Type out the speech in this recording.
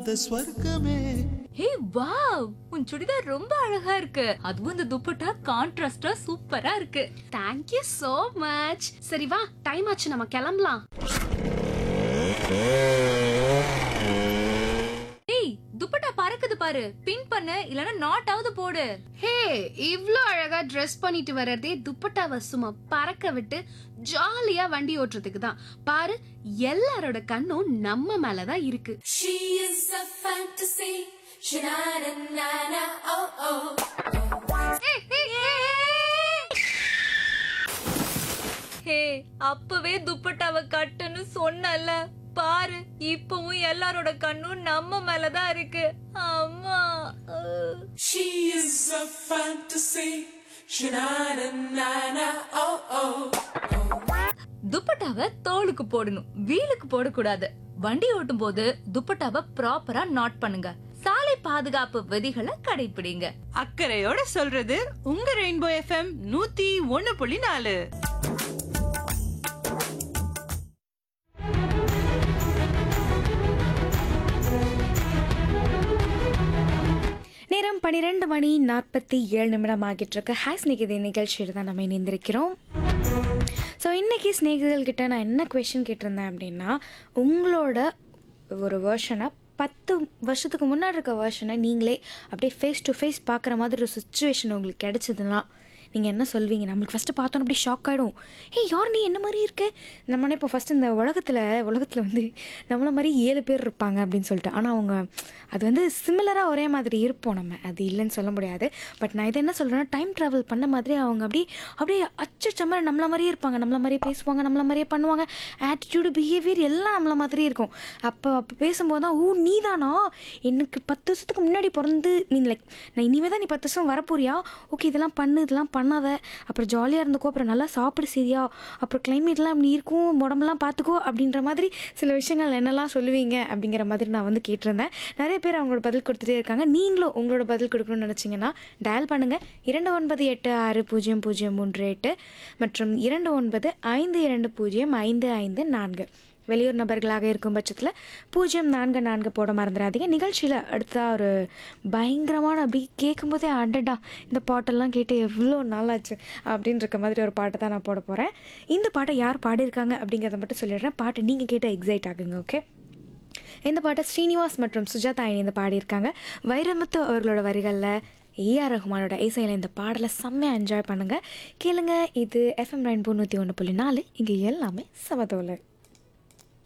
வந்த ஸ்வர்க்கமே hey wow உன் சுடிதார் ரொம்ப அழகா இருக்கு அதுவும் இந்த துப்பட்டா கான்ட்ராஸ்டா சூப்பரா இருக்கு தேங்க்யூ so மச் சரி வா டைம் ஆச்சு நம்ம கிளம்பலாம் ஏய் துப்பட்டா பறக்குது பாரு பின் பண்ணு இல்லனா நாட் ஆவது போடு ஹே இவ்ளோ அழகா ட்ரெஸ் பண்ணிட்டு வர்றதே துப்பட்டாவை சும்மா பறக்க விட்டு ஜாலியா வண்டி ஓட்டுறதுக்கு தான் பாரு எல்லாரோட கண்ணும் நம்ம மேல தான் இருக்கு She is a fantasy. Sha-na-na-na-na, oh oh. ஹே அப்பவே துப்பட்டாவை கட்டுன்னு சொன்னல பாரு இப்பவும் எல்லாரோட கண்ணும் நம்ம மேலதான் இருக்கு அம்மா அஹ். She is a fantasy. Sha-na-na-na-na, oh oh. துப்பட்டாவை தோலுக்கு போடணும் வீலுக்கு போடக்கூடாது வண்டி ஓட்டும் போது துப்பட்டாவை ப்ராப்பரா நாட் பண்ணுங்க சாலை பாதுகாப்பு விதிகளை கடைபிடிங்க அக்கறையோட சொல்றது உங்க ரெயின்போ எஃப்எம் நூத்தி ஒன்னு புள்ளி நாலு நேரம் பன்னிரெண்டு மணி நாற்பத்தி ஏழு நிமிடம் ஆகிட்டு இருக்கு ஹாய் ஸ்நேகிதி நிகழ்ச்சியில் தான் நம்ம இணைந்திருக்கிறோம் ஸோ இன்றைக்கி ஸ்நேகிதர்கள்கிட்ட நான் என்ன கொஷின் கேட்டிருந்தேன் அப்படின்னா உங்களோட ஒரு வேர்ஷனை பத்து வருஷத்துக்கு முன்னாடி இருக்க வேர்ஷனை நீங்களே அப்படியே ஃபேஸ் டு ஃபேஸ் பார்க்குற மாதிரி ஒரு சுச்சுவேஷன் உங்களுக்கு கிடைச்சதுன்னா நீங்கள் என்ன சொல்வீங்க நம்மளுக்கு ஃபஸ்ட்டு பார்த்தோன்னு அப்படியே ஷாக் ஆகிடும் ஏய் யார் நீ என்ன மாதிரி இருக்க நம்ம இப்போ ஃபஸ்ட்டு இந்த உலகத்தில் உலகத்தில் வந்து நம்மள மாதிரி ஏழு பேர் இருப்பாங்க அப்படின்னு சொல்லிட்டு ஆனால் அவங்க அது வந்து சிமிலராக ஒரே மாதிரி இருப்போம் நம்ம அது இல்லைன்னு சொல்ல முடியாது பட் நான் இது என்ன சொல்கிறேன்னா டைம் ட்ராவல் பண்ண மாதிரி அவங்க அப்படியே அப்படியே அச்சச்ச மாதிரி நம்மள மாதிரியே இருப்பாங்க நம்மள மாதிரியே பேசுவாங்க நம்மள மாதிரியே பண்ணுவாங்க ஆட்டிடியூடு பிஹேவியர் எல்லாம் நம்மள மாதிரி இருக்கும் அப்போ அப்போ பேசும்போது தான் ஓ நீ தானா எனக்கு பத்து வருஷத்துக்கு முன்னாடி பிறந்து மீன் லைக் நான் இனிமேல் தான் நீ பத்து வருஷம் வரப்போறியா ஓகே இதெல்லாம் பண்ணு இதெல்லாம் பண்ணாத அப்புறம் ஜாலியாக இருந்துக்கோ அப்புறம் நல்லா சாப்பிடு சரியா அப்புறம் கிளைமேட்லாம் இப்படி இருக்கும் உடம்பெல்லாம் பார்த்துக்கோ அப்படின்ற மாதிரி சில விஷயங்கள் என்னெல்லாம் சொல்லுவீங்க அப்படிங்கிற மாதிரி நான் வந்து கேட்டிருந்தேன் நிறைய பேர் அவங்களோட பதில் கொடுத்துட்டே இருக்காங்க நீங்களும் உங்களோட பதில் கொடுக்கணும்னு நினச்சிங்கன்னா டயல் பண்ணுங்கள் இரண்டு ஒன்பது எட்டு ஆறு பூஜ்ஜியம் பூஜ்ஜியம் மூன்று எட்டு மற்றும் இரண்டு ஒன்பது ஐந்து இரண்டு பூஜ்ஜியம் ஐந்து ஐந்து நான்கு வெளியூர் நபர்களாக இருக்கும் பட்சத்தில் பூஜ்ஜியம் நான்கு நான்கு போட மறந்துடாதீங்க நிகழ்ச்சியில் அடுத்தா ஒரு பயங்கரமான அப்படி கேட்கும்போதே அடடா இந்த பாட்டெல்லாம் கேட்டு எவ்வளோ நாளாச்சு அப்படின்னு இருக்க மாதிரி ஒரு பாட்டை தான் நான் போட போகிறேன் இந்த பாட்டை யார் பாடியிருக்காங்க அப்படிங்கிறத மட்டும் சொல்லிடுறேன் பாட்டு நீங்கள் கேட்டு எக்ஸைட் ஆகுங்க ஓகே இந்த பாட்டை ஸ்ரீனிவாஸ் மற்றும் சுஜாதா இணைந்து பாடியிருக்காங்க வைரமுத்து அவர்களோட வரிகளில் ஏஆர் ரஹ்மானோட இசையில் இந்த பாடலை செம்மையாக என்ஜாய் பண்ணுங்கள் கேளுங்க இது எஃப்எம் ரெயின்போ நூற்றி ஒன்று புள்ளி நாலு இங்கே எல்லாமே சமதோலை